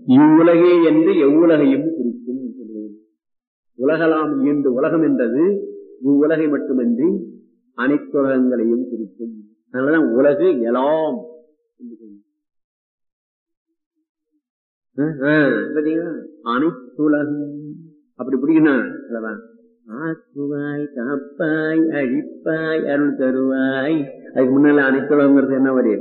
இவ்வுலகே என்று எவ்வுலகையும் குறிக்கும் சொல்லுவது. உலகலாம் ஈண்டு உலகம் என்றது இவ்வுலகை மட்டுமன்றி அனைத்துலகங்களையும் குறிக்கும் அதனாலதான் உலகு எலாம் என்று சொன்னோம். ஆஹ், ஆஹ், பாத்தீங்களா? அனைத்துலகம் அப்படி பிடிக்கணும் அல்லவா? ஆக்குவாய் காப்பாய் அழிப்பாய் அருள் தருவாய் அதுக்கு முன்னால அனைத்துலகங்கிறது என்ன வரையும்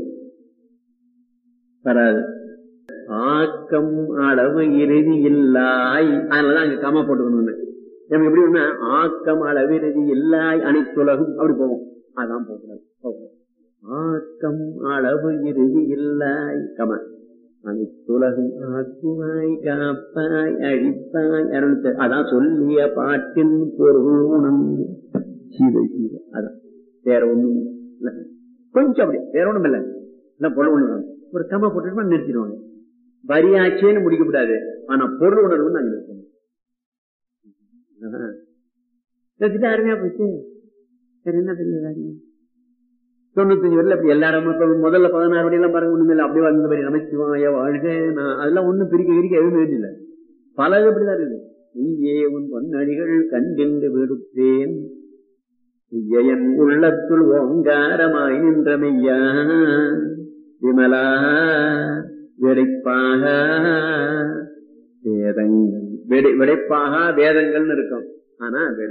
வராது ஆக்கம் அளவு இறுதி இல்லாய் அதனாலதான் அங்க கமா போட்டுக்கணும்னு நமக்கு எப்படி ஒண்ணு ஆக்கம் அளவு இறுதி இல்லாய் அனைத்துலகம் அப்படி போவோம் அதான் போகக்கூடாது போகும் ஆக்கம் அளவு இறுதி இல்லாய் கம அனைத்துலகம் ஆக்குவாய் காப்பாய் அழிப்பாய் அருள் தரு- அதான் சொல்லிய பாட்டின் பொருள் உணர்ந்து சீதை சீதை அதான் வேற ஒண்ணும் இல்ல கொஞ்சம் அப்படியே வேற ஒண்ணும் இல்ல இல்ல பொருள் உணர்வு ஒரு கம போட்டுட்டு நிறுத்திடுவாங்க வரியாச்சேன்னு முடிக்கப்படாது ஆனா பொருள் உணர்வு நாங்க நிறுத்தணும் ஆஹா. நிறுத்திட்டா அருமையா போச்சு சரி என்ன பெரிய காரியம் தொண்ணூத்தஞ்சு வரல அப்படி எல்லா இடமும் இப்ப முதல்ல பதினாறு வடி எல்லாம் பாருங்க ஒண்ணுமே இல்லை அப்படியே வந்த மாதிரி நமச்சிவாய வாழ்க நான் அதெல்லாம் ஒண்ணும் பிரிக்க பிரிக்க எதுவும் வேண்டியில்லை பல இது அப்படிதான் இருக்குது நீயே உன் பொன்னடிகள் கண்டென்று விடுத்தேன் உய்யன் உள்ளத்துள் ஓங்காரமாய் நின்றமையா விமலா வெடைப்பாக வேதங்கள் வெடை வெடைப்பாக வேதங்கள்னு இருக்கும் ஆனா